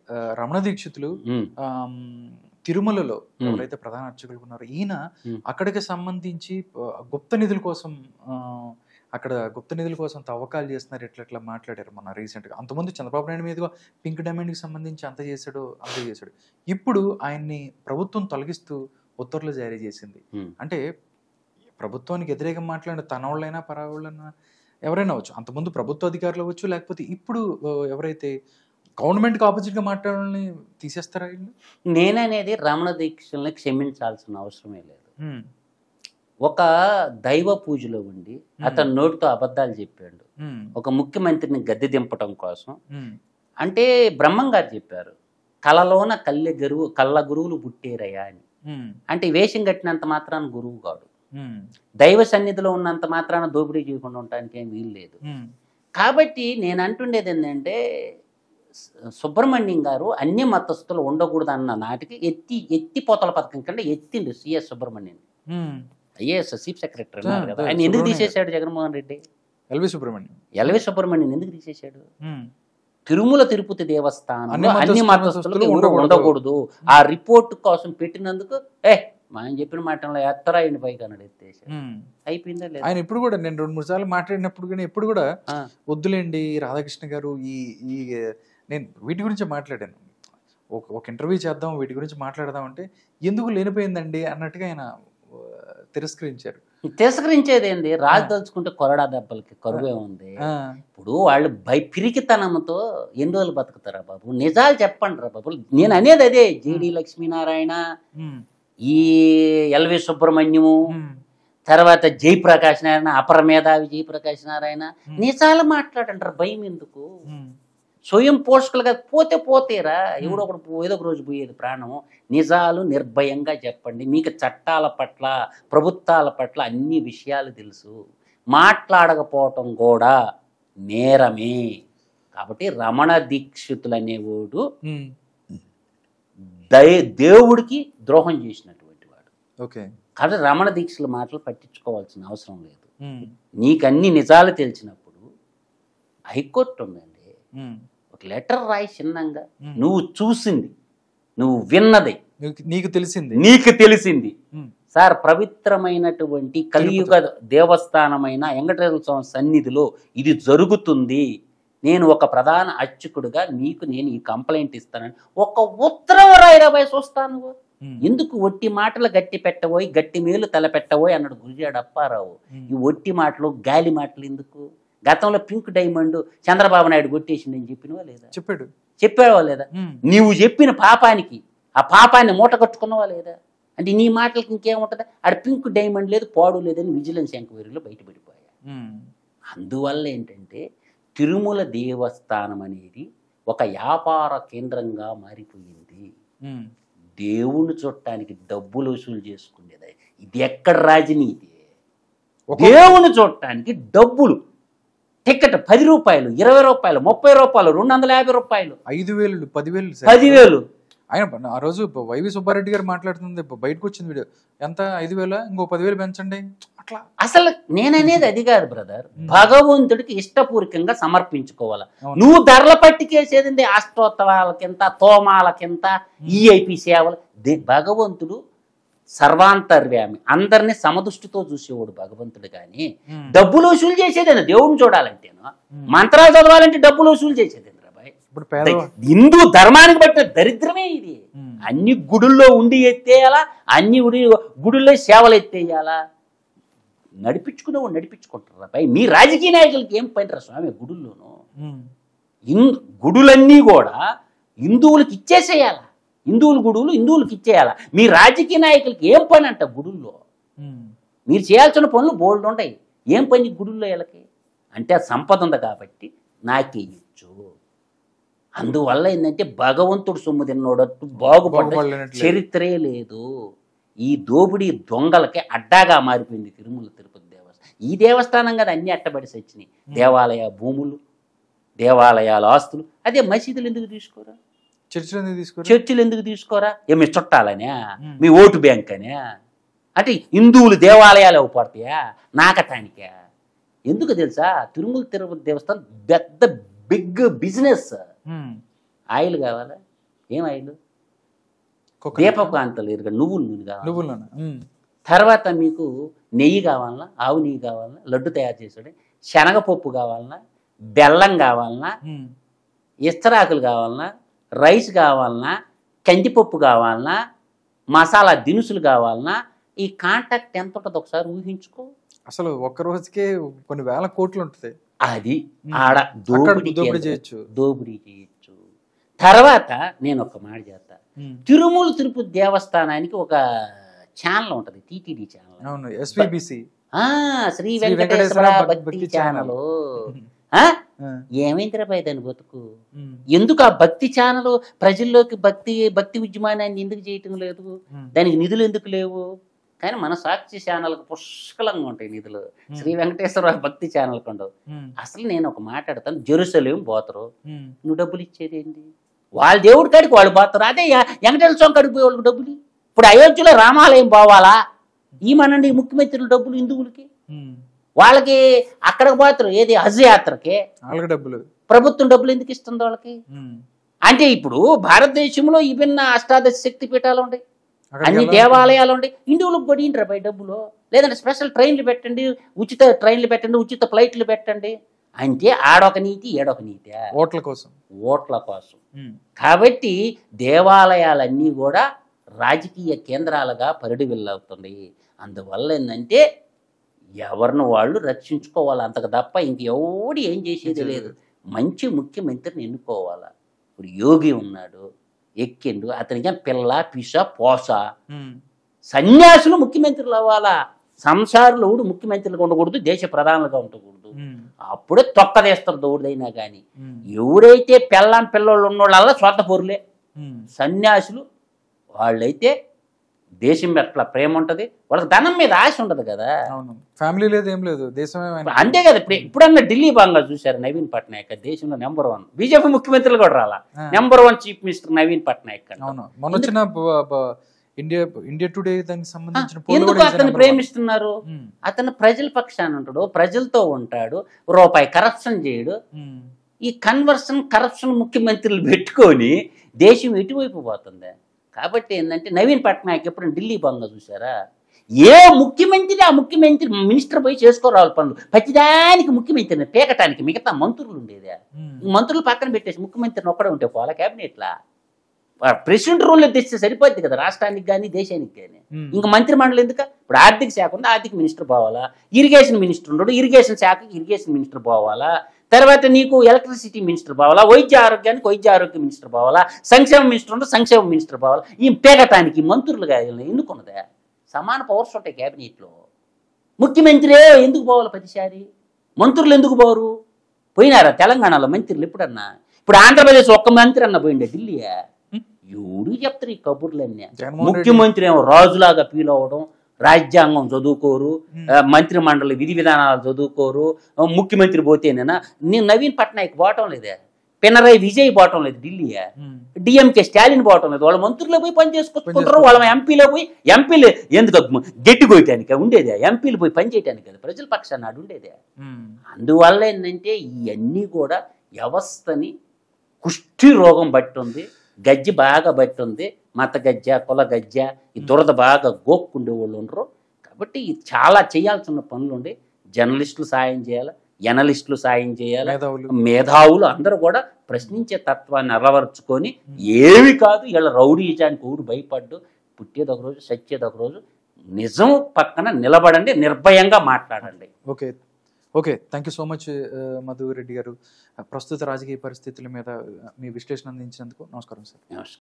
ఆ, రమణ దీక్షితులు ఉమ్, ఆమ్, తిరుమలలో Hmm. ఎవరైతే ప్రధాన అర్చకులు ఉన్నారో ఈయన Hmm. అక్కడికి సంబంధించి ఆ, గుప్త నిధుల కోసం ఆ, అక్కడ గుప్త నిధుల కోసం తవ్వకాలు చేస్తున్నారు ఇట్లా ఇట్లా మాట్లాడారు మన రీసెంట్ గా అంతకుముందు చంద్రబాబు నాయుడు మీదుగా పింక్ డైమండ్ కి సంబంధించి అంత చేశాడు అంత చేశాడు ఇప్పుడు ఆయన్ని ప్రభుత్వం తొలగిస్తూ ఉత్తర్వులు జారీ చేసింది ఉమ్. అంటే ప్రభుత్వానికి వ్యతిరేకంగా మాట్లాడిన తన వాళ్ళైనా పరావాళ్ళైనా ఎవరైనా అవ్వచ్చు అంతకుముందు ప్రభుత్వ అధికారులు అవ్వచ్చు లేకపోతే ఇప్పుడు ఆ, ఎవరైతే గవర్నమెంట్కి ఆపోజిట్గా మాట్లాడాలని తీసేస్తారా వీళ్ళు నేననేది రమణ దీక్షల్ని క్షమించాల్సిన అవసరమే లేదు ఉమ్, ఒక దైవ పూజలో ఉండి అతను నోటితో అబద్ధాలు చెప్పాడు ఉమ్, ఒక ముఖ్యమంత్రిని గద్దె దింపటం కోసం ఉమ్, అంటే బ్రహ్మం గారు చెప్పారు కలలోన కళ్ళె గురువు కళ్ళ గురువులు పుట్టేరయ్యా అని ఉమ్, అంటే వేషం కట్టినంత మాత్రాన గురువు కాడు ఉమ్, దైవ సన్నిధిలో ఉన్నంత మాత్రాన దోపిడీ చేయకుండా ఉండటానికి ఏం వీలు లేదు ఉమ్, కాబట్టి నేను అంటుండేది ఏంటంటే సు- సుబ్రహ్మణ్యం గారు అన్య మతస్థులు ఉండకూడదు అన్న నాటికి ఎత్తి ఎత్తి పోతల పథకం కంటే ఎత్తిండు సిఎస్ సుబ్రహ్మణ్యం ఉమ్. ఐఏఎస్ చీఫ్ సెక్రటరీ ఆ, ఉన్నారు కదా అదే, ఆయన ఎందుకు సుబ్రహ్మణ్యం తీసేశాడు జగన్మోహన్ రెడ్డి ఎల్వి సుబ్రహ్మణ్యం ఎల్వి సుబ్రహ్మణ్యం ఎందుకు తీసేశాడు ఉమ్, తిరుమల తిరుపతి దేవస్థానం అన్ని అన్ని మతస్థులు మతస్థులకు ఎవరు ఉండకూడదు. ఉండకూడదు ఆ రిపోర్ట్ కోసం పెట్టినందుకు ఏ మనం చెప్పిన మాటలో ఎత్తరా ఆయన పైకి అన్నాడు ఎత్తేసాడు ఉమ్. అయిపోయిందా లేదా ఆయన ఇప్పుడు కూడా నేను రెండు మూడు సార్లు మాట్లాడినప్పుడు కానీ ఎప్పుడు కూడా ఆ. వద్దులేండి రాధాకృష్ణ గారు ఈ ఈ నేను వీటి గురించి మాట్లాడాను ఒక ఒక ఇంటర్వ్యూ చేద్దాం వీటి గురించి మాట్లాడదాం అంటే ఎందుకు లేనిపోయిందండి అన్నట్టుగా ఆయన ఆ, తిరస్కరించారు తిరస్కరించేది ఏంది రాజు తలుచుకుంటే కొరడా దెబ్బలకి కరువే ఉంది ఆ, ఇప్పుడు వాళ్ళు భయ పిరికితనంతో ఎన్ని రోజులు బతుకుతారా బాబు నిజాలు చెప్పండి రా బాబు నేను అనేది అదే జేడి లక్ష్మీనారాయణ ఉమ్, ఈ ఎల్వి సుబ్రహ్మణ్యము ఉమ్, తర్వాత జయప్రకాష్ నారాయణ అపర మేధావి జయప్రకాష్ నారాయణ ఉమ్, నిజాలు మాట్లాడంటారు భయం ఎందుకు ఉమ్, స్వయం పోషకులుగా పోతే పోతేరా ఎవడో ఒకడు పో- ఏదో ఒక రోజు పోయేది ప్రాణం నిజాలు నిర్భయంగా చెప్పండి మీకు చట్టాల పట్ల ప్రభుత్వాల పట్ల అన్ని విషయాలు తెలుసు మాట్లాడకపోవటం కూడా నేరమే కాబట్టి రమణ దీక్షితులు అనేవాడు ఉమ్, దై దేవుడికి ద్రోహం చేసినటువంటి వాడు ఓకే కాబట్టి రమణ దీక్షల మాటలు పట్టించుకోవాల్సిన అవసరం లేదు ఉమ్, నీకు అన్ని నిజాలు తెలిసినప్పుడు హైకోర్టు ఉందండి ఉమ్, ఒక లెటర్ రాయి చిన్నంగా ఉమ్. నువ్వు చూసింది నువ్వు విన్నది నీకు- నీకు తెలిసింది నీకు తెలిసింది ఉమ్, సార్ పవిత్రమైనటువంటి కలియుగ దేవస్థానమైన వెంకటేశ్వర స్వామి సన్నిధిలో ఇది జరుగుతుంది నేను ఒక ప్రధాన అర్చకుడుగా నీకు నేను ఈ కంప్లైంట్ ఇస్తానని ఒక ఉత్తరం రాయిరాబాయ్ చూస్తాను ఉమ్, ఎందుకు ఒట్టి మాటలు గట్టి పెట్టబోయి గట్టి మేలు తల పెట్టబోయి అన్నాడు గురిజాడు అప్పారావు ఉమ్, ఈ ఒట్టి మాటలు గాలి మాటలు ఎందుకు గతంలో పింక్ డైమండ్ చంద్రబాబు నాయుడు కొట్టేసిండని చెప్పినవా లేదా చెప్పాడు చెప్పావా లేదా ఉమ్, నీవు చెప్పిన పాపానికి ఆ పాపాన్ని మూట కట్టుకున్నావా లేదా అంటే నీ మాటలకి ఇంకేముంటుంది ఆడ పింక్ డైమండ్ లేదు పాడు లేదని విజిలెన్స్ ఎంక్వైరీలో బయటపడిపోయా ఉమ్, అందువల్ల ఏంటంటే తిరుమల దేవస్థానం అనేది ఒక వ్యాపార కేంద్రంగా మారిపోయింది ఉమ్, దేవుని చూడటానికి డబ్బులు వసూలు చేసుకునేది ఇది ఎక్కడ రాజనీతి ఒక- దేవుని చూడటానికి డబ్బులు టికెట్ పది రూపాయలు ఇరవై రూపాయలు ముప్పై రూపాయలు రెండు వందల యాభై రూపాయలు ఐదు వేలు పదివేలు సార్. పదివేలు ఆయన ప- ఆ రోజు ప- వైవి సుబ్బారెడ్డి గారు మాట్లాడుతుంది ప- బయటకు వచ్చింది వీడియో ఎంత ఐదు వేల ఇంకో పదివేలు పెంచండి అట్లా అసలు నేననేది అది కాదు బ్రదర్ Hmm. భగవంతుడికి ఇష్టపూర్వకంగా సమర్పించుకోవాలి అవును. నువ్వు ధరల పట్టికేసేది అష్టోత్తరాలకింత తోమాలకింత ఈఐపి సేవలు దే- భగవంతుడు సర్వాంతర్వ్యామి అందరినీ సమదృష్టితో చూసేవాడు భగవంతుడు కానీ ఉమ్, డబ్బులు వసూలు చేసేదేనా దేవుడిని చూడాలంటేను ఉమ్. మంత్రాలు చదవాలంటే డబ్బులు వసూలు చేసేదేంద్రా బాయ్ ఇప్పుడు పేద హిందూ ధర్మానికి పట్టిన దరిద్రమే ఇది ఉమ్, అన్ని గుడుల్లో ఉండి ఎత్తేయాలా అన్ని గుడి గుడుల్లో సేవలు ఎత్తేయాలా నడిపించుకునేవాడు నడిపించుకుంటారా పై మీ రాజకీయ నాయకులకి ఏం పనిరా స్వామి గుడుల్లోనూ ఉమ్, ఇన్ గుడులన్నీ కూడా హిందువులకు ఇచ్చేసేయాల హిందువుల గుడులు హిందువులకు ఇచ్చేయాల మీ రాజకీయ నాయకులకి ఏం పని అంట గుడుల్లో ఉమ్, మీరు చేయాల్సిన పనులు బోల్డ్ ఉంటాయి ఏం పని గుడుల్లో వీళ్ళకి అంటే ఆ సంపద ఉంది కాబట్టి నాకే ఇచ్చు అందువల్ల ఏంటంటే భగవంతుడు సొమ్ము తిన్నోడట్టు బాగుపడ్డ బాగుపడలేనట్లేదు. చరిత్రే లేదు ఈ దోపిడీ దొంగలకి అడ్డాగా మారిపోయింది తిరుమల తిరుపతి దేవస్థానం ఈ దేవస్థానం కదా అన్ని అట్టబడిసి వచ్చినాయి దేవాలయ భూములు దేవాలయాల ఆస్తులు అదే మసీదులు ఎందుకు తీసుకోరా చర్చిలో ఎందుకు తీసుకోరు చర్చిలు ఎందుకు తీసుకోరా ఏ మీ చుట్టాలనే ఉమ్. మీ ఓటు బ్యాంక్ అనే అంటే హిందువులు దేవాలయాలు అవ్వపడతాయా నాకటానికా ఎందుకు తెలుసా తిరుమల తిరుపతి దేవస్థానం పెద్ద బిగ్ బిజినెస్ ఉమ్, ఆయిల్ కావాలా ఏం ఆయిల్ Coconut. దీపకాంతలు ఇరుగా నువ్వుల నూనె కావాలి నువ్వుల్లోనా? ఉమ్. తర్వాత మీకు నెయ్యి కావాలన్నా ఆవు నెయ్యి కావాలన్నా లడ్డు తయారు చేసాడు శనగపప్పు కావాలన్నా బెల్లం కావాలన్నా ఉమ్. ఇస్తరాకులు కావాలన్నా రైస్ కావాలన్నా కందిపప్పు కావాలన్నా మసాలా దినుసులు కావాలన్నా ఈ కాంటాక్ట్ ఎంత ఉంటుందో ఒకసారి ఊహించుకో అసలు ఒక్క రోజుకే కొన్ని వేల కోట్లు ఉంటుంది అది ఉమ్. ఆడ అక్కడ దోపిడీ దోపిడీ కేంద్రం. చేయొచ్చు దోపిడీ చేయొచ్చు తర్వాత నేను ఒక మాట చేస్తా ఉమ్. తిరుమల తిరుపతి దేవస్థానానికి ఒక ఛానల్ ఉంటుంది టీటీడీ ఛానల్ అవును ఎస్విబిసి ఆ శ్రీ శ్రీ వెంకటేశ్వర వెంకటేశ్వర భక్తి భక్తి ఛానల్ ఛానల్. ఏమైందిరా భయ దాని బతుకు ఎందుకు ఆ భక్తి ఛానల్ ప్రజల్లోకి భక్తి భక్తి ఉద్యమాన్ని ఎందుకు చేయటం లేదు దానికి నిధులు ఎందుకు లేవు కానీ మన సాక్షి ఛానల్కి పుష్కలంగా ఉంటాయి నిధులు శ్రీ వెంకటేశ్వర భక్తి ఛానల్ ఉండవు అసలు నేను ఒక మాట్లాడతాను జెరూసలేం పోతారు నువ్వు డబ్బులు ఇచ్చేది ఏంటి వాళ్ళ దేవుడి కాడికి వాళ్ళు పోతారు అదే యా- వెంకటేశ్వర స్వామి కాడికి పోయి వాళ్ళకి డబ్బులు ఇప్పుడు అయోధ్యలో రామాలయం పోవాలా ఈ మనండి ముఖ్యమంత్రుల డబ్బులు హిందువులకి వాళ్ళకి అక్కడికి పోతారు ఏది హజ్ యాత్రకి వాళ్ళకి డబ్బులు ప్రభుత్వం డబ్బులు ఎందుకు ఇస్తుంది వాళ్ళకి ఉమ్. అంటే ఇప్పుడు భారతదేశంలో విభిన్న అష్టాదశ శక్తి పీఠాలు ఉంటాయి అక్కడికి అన్ని వెళ్ళాలి. దేవాలయాలు ఉంటాయి హిందువులకు పడింటారు పై డబ్బులు లేదంటే స్పెషల్ ట్రైన్లు పెట్టండి ఉచిత ట్రైన్లు పెట్టండి ఉచిత ఫ్లైట్లు పెట్టండి అంటే ఆడొక నీతి ఏడొక నీతి ఓట్ల కోసం ఓట్ల కోసం ఉమ్. కాబట్టి దేవాలయాలన్నీ కూడా రాజకీయ కేంద్రాలుగా పరిడి వెళ్ళవుతున్నాయి అందువల్ల ఏంటంటే ఎవరిని వాళ్ళు రక్షించుకోవాలి అంతకు తప్ప ఇంకెవడు ఏం చేసేది లేదు మంచి ముఖ్యమంత్రిని ఎన్నుకోవాలా ఇప్పుడు యోగి ఉన్నాడు ఎక్కిండు అతనికి పిల్ల పిస పోస ఉమ్. సన్యాసులు ముఖ్యమంత్రులు అవ్వాలా సంసారులు ముఖ్యమంత్రులుగా ఉండకూడదు దేశ ప్రధానులుగా ఉండకూడదు ఉమ్. అప్పుడే తొక్కదేస్తారు దౌడైనా కానీ ఉమ్. ఎవరైతే పెళ్ళాం పిల్లోళ్ళు ఉన్నోళ్ళ స్వార్థ పొరులే ఉమ్. సన్యాసులు వాళ్ళైతే దేశం ఎట్లా ప్రేమ ఉంటుంది వాళ్ళకి ధనం మీద ఆశ ఉండదు కదా అవును ఫ్యామిలీ లేదు ఏం లేదు దేశమే ఆయన- అంతే కదా ఇప్పుడు ఇప్పుడన్నా ఢిల్లీ బాగా చూశారు నవీన్ పట్నాయక్ దేశంలో నెంబర్ వన్ బీజేపీ ముఖ్యమంత్రులు కూడా రాలా ఆ. Number one chief minister Naveen Patnaik అంట. అవును మొన్న వచ్చిన బ- బ- ఇండియా ఇండియా టుడే దానికి సంబంధించిన poll ఎందుకు కూడా ఈజీ అతను number one. ప్రేమిస్తున్నారు ఉమ్. అతను ప్రజల పక్షాన ఉంటాడు ప్రజలతో ఉంటాడు రూపాయి కరప్షన్ చేయడు ఉమ్. ఈ కన్వర్షన్ కరప్షన్ ముఖ్యమంత్రులు పెట్టుకొని దేశం ఎటువైపు పోతుంది కాబట్టి ఏంటంటే నవీన్ పట్నాయక్ ఎప్పుడు ఢిల్లీ బంగా చూసారా ఏ ముఖ్యమంత్రి ఆ ముఖ్యమంత్రి మినిస్టర్ పోయి చేసుకోరావాలి పనులు ప్రతిదానికి ముఖ్యమంత్రిని పీకటానికి మిగతా మంత్రులు ఉండేదే ఉమ్. ఈ మంత్రులు పక్కన పెట్టేసి ముఖ్యమంత్రిని ఒక్కడే ఉంటే పోలా క్యాబినెట్లా ప్రెసిడెంట్ రూల్ తెస్తే సరిపోద్ది కదా రాష్ట్రానికి కానీ దేశానికి కానీ ఉమ్. ఇంకా మంత్రి మండలి ఎందుకు ఇప్పుడు ఆర్థిక శాఖ ఉంది ఆర్థిక మినిస్టర్ పోవాలా ఇరిగేషన్ మినిస్టర్ ఉండడు ఇరిగేషన్ శాఖకి ఇరిగేషన్ మినిస్టర్ పోవాలా తర్వాత నీకు ఎలక్ట్రిసిటీ మినిస్టర్ పోవాలా వైద్య ఆరోగ్యానికి వైద్య ఆరోగ్య మినిస్టర్ పోవాలా సంక్షేమ మినిస్టర్ ఉంటే సంక్షేమ మినిస్టర్ పోవాలా ఈ పేగటానికి మంత్రులుగా ఎందుకు ఉన్నదా సమాన పవర్స్ ఉంటాయి క్యాబినెట్లో ముఖ్యమంత్రి ఎందుకు పోవాలి ప్రతిసారి మంత్రులు ఎందుకు పోరు పోయినారా తెలంగాణలో మంత్రులు ఎప్పుడన్నా ఇప్పుడు ఆంధ్రప్రదేశ్ ఒక్క మంత్రి అన్న పోయిండే ఢిల్లీయా ఎవడు చెప్తారు ఈ కబుర్లన్నీ జగన్మోహన్ రెడ్డి ముఖ్యమంత్రి ఏమో రాజులాగా ఫీల్ అవ్వడం రాజ్యాంగం చదువుకోరు ఉమ్. ఆ, మంత్రి మండలి విధి విధానాలు చదువుకోరు ఆ, ముఖ్యమంత్రి పోతేనేనా నేను నవీన్ పట్నాయక్ పోవటం లేదే పినరయ్ విజయ్ పోవటం లేదు ఢిల్లీయా ఉమ్. డిఎంకే స్టాలిన్ పోవటం లేదు వాళ్ళ మంత్రులు పోయి పని చేసుకుంటారు వాళ్ళ ఎంపీలో పోయి ఎంపీలు ఎందుకు గట్టి కొయ్యటానికి ఉండేదే ఎంపీలు పోయి పని చేయటానికి కదా ప్రజల పక్షాన్ని నాడు ఉండేదే ఉమ్. అందువల్ల ఏంటంటే ఇవన్నీ కూడా వ్యవస్థని కుష్టి రోగం బట్టి ఉంది గజ్జి బాగా బట్టి ఉంది మత గజ్జ కుల గజ్జ ఈ దురద బాగా గోక్కుండే వాళ్ళు ఉండరు కాబట్టి ఇది చాలా చేయాల్సిన పనులు ఉండి జర్నలిస్టులు సాయం చేయాలి ఎనలిస్టులు సాయం చేయాలి మేధావులు మేధావులు అందరూ కూడా ప్రశ్నించే తత్వాన్ని అలవరుచుకొని ఏమి కాదు ఇలా రౌడీజానికి ఊరు భయపడ్డు పుట్టేది ఒక రోజు సచ్చేది ఒక రోజు నిజం పక్కన నిలబడండి నిర్భయంగా మాట్లాడండి okay okay thank you so much Madhu Reddy garu ప్రస్తుత రాజకీయ పరిస్థితుల మీద uh, మీ విశ్లేషణ అందించినందుకు నమస్కారం సార్ నమస్కారం